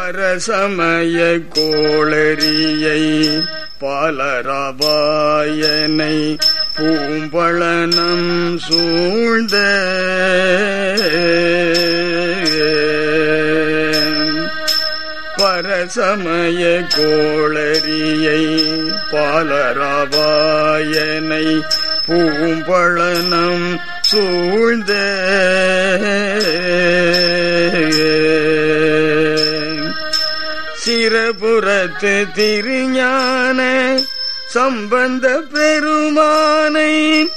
பரசமய கோளரியை பாலரபாயனை பூம்பழனம் சூழ்ந்த பரசமய கோளரியை பாலரபாயனை பூம்பழனம் சூழ்ந்த சிறபுறத்து திருஞான சம்பந்த பெருமானை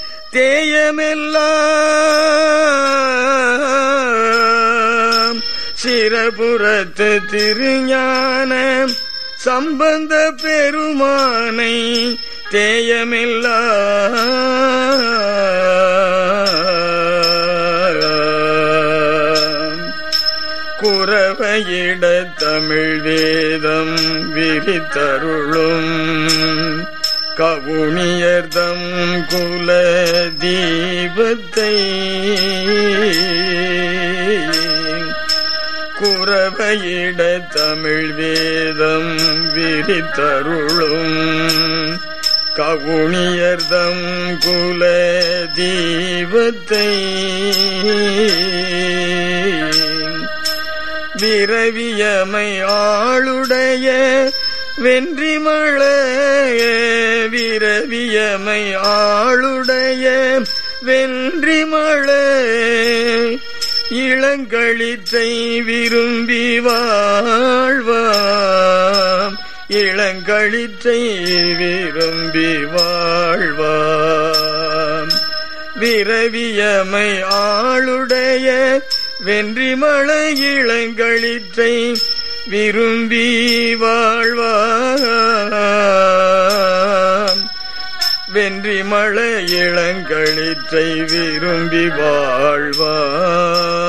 தேயமெல்லாம் சிறபுறத்து திருஞான சம்பந்த பெருமானை தேயமெல்லாம் குறவையிட தமிழ் வேதம் விரித்தருளும் கவுனியர்தம் குல தீபத்தை குறவையிட தமிழ் வேதம் விரித்தருளும் கவுனியர்தம் குல தீபத்தை விரவியமை ஆளுடைய வென்றிமள விரவியமை ஆளுடைய வென்றிமள இளங்களிற்றை விரும்பி வாழ்வாம் இளங்களிற்றை விரும்பி வாழ்வாம் விரவியமை ஆளுடைய வென்றிமள இளங்களிற்றை விரும்பி வாழ்வாம் வென்றிமள இளங்களிற்றை விரும்பி வாழ்வாம்